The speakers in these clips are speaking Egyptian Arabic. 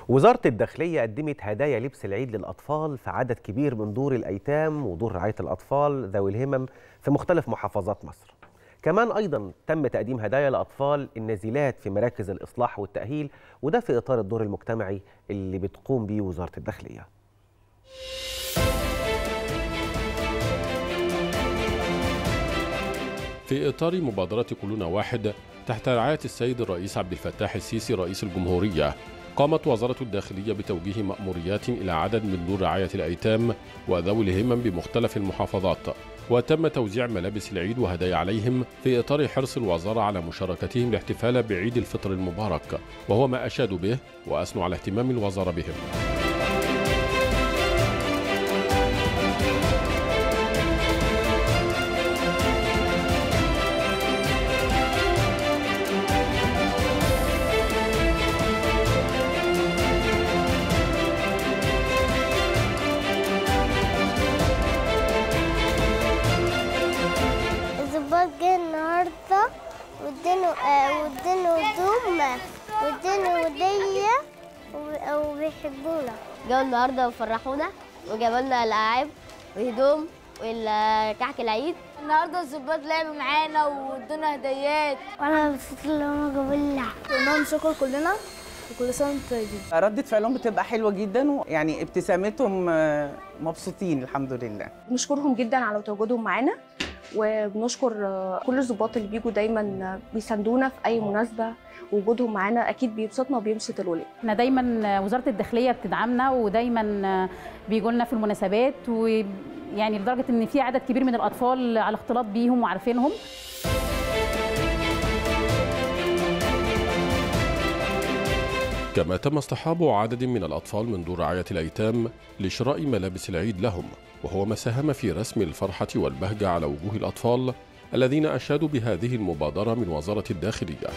وزارة الداخلية قدمت هدايا لبس العيد للأطفال في عدد كبير من دور الأيتام ودور رعاية الأطفال ذوي الهمم في مختلف محافظات مصر كمان أيضا تم تقديم هدايا لأطفال النازلات في مراكز الإصلاح والتأهيل وده في إطار الدور المجتمعي اللي بتقوم بيه وزارة الداخلية في إطار مبادرة كلنا واحد تحت رعاية السيد الرئيس عبد الفتاح السيسي رئيس الجمهورية قامت وزارة الداخلية بتوجيه مأموريات إلى عدد من دور رعاية الأيتام وذوي الهمم بمختلف المحافظات وتم توزيع ملابس العيد وهدايا عليهم في إطار حرص الوزارة على مشاركتهم الاحتفال بعيد الفطر المبارك وهو ما أشادوا به وأثنوا على اهتمام الوزارة بهم الظباط جه النهارده وادينه آه، وادينه هدوم وادينه هدية و- وبيحبونا جاوا النهارده وفرحونا وجابوا لنا الالعاب وهدوم والكحك العيد النهارده الظباط لعبوا معانا وادونا هديات وانا مبسوط ان هم جابوا لي لحم قلنا لهم شكر كلنا وكل سنه وانتم طيبين ردة فعلهم بتبقى حلوة جدا ويعني ابتسامتهم آه، مبسوطين الحمد لله بنشكرهم جدا على تواجدهم معانا وبنشكر آه، كل الضباط اللي بيجوا دايما آه، بيساندونا في اي مناسبه وجودهم معانا اكيد بيبسطنا وبيبسط الولاد احنا دايما وزاره الداخليه بتدعمنا ودايما بيجوا لنا في المناسبات ويعني لدرجه ان في عدد كبير من الاطفال على اختلاط بيهم وعارفينهم كما تم اصطحاب عدد من الأطفال من دور رعاية الأيتام لشراء ملابس العيد لهم وهو ما ساهم في رسم الفرحة والبهجة على وجوه الأطفال الذين أشادوا بهذه المبادرة من وزارة الداخلية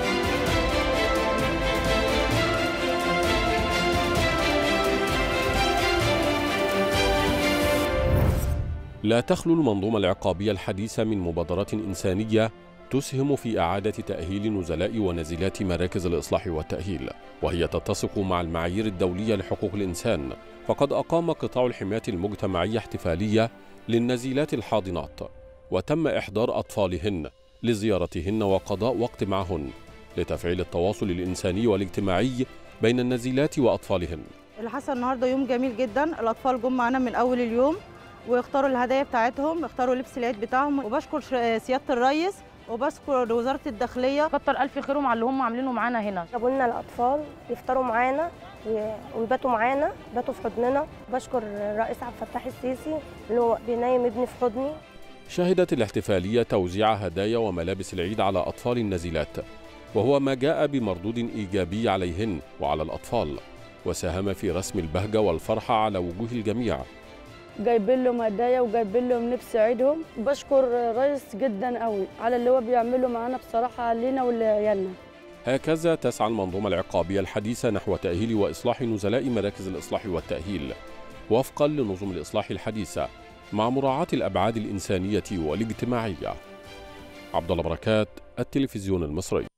لا تخلو المنظومة العقابية الحديثة من مبادرات إنسانية تسهم في إعادة تأهيل نزلاء ونازلات مراكز الإصلاح والتأهيل وهي تتسق مع المعايير الدولية لحقوق الإنسان فقد أقام قطاع الحماية المجتمعية احتفالية للنزيلات الحاضنات وتم إحضار أطفالهن لزيارتهن وقضاء وقت معهن لتفعيل التواصل الإنساني والاجتماعي بين النزيلات وأطفالهن اللي حصل النهارده يوم جميل جدا الاطفال جم معانا من اول اليوم واختاروا الهدايا بتاعتهم اختاروا لبس العيد بتاعهم وبشكر ش- سياده الرئيس وبشكر وزاره الداخليه كتر الف خيرهم على اللي هم عاملينه معانا هنا جابوا لنا الاطفال يفطروا معانا و- ويباتوا معانا باتوا في حضننا بشكر الرئيس عبد الفتاح السيسي اللي هو بينيم ابني في حضني شهدت الاحتفالية توزيع هدايا وملابس العيد على أطفال النزيلات وهو ما جاء بمردود إيجابي عليهن وعلى الأطفال وساهم في رسم البهجة والفرحة على وجوه الجميع جايبين لهم هدايا وجايبين لهم لبس عيدهم بشكر الرئيس جدا قوي على اللي هو بيعمله معانا بصراحه علينا ولعيالنا هكذا تسعى المنظومة العقابية الحديثة نحو تأهيل وإصلاح نزلاء مراكز الإصلاح والتأهيل وفقا لنظم الإصلاح الحديثة مع مراعاة الأبعاد الإنسانية والاجتماعية عبد الله بركات التلفزيون المصري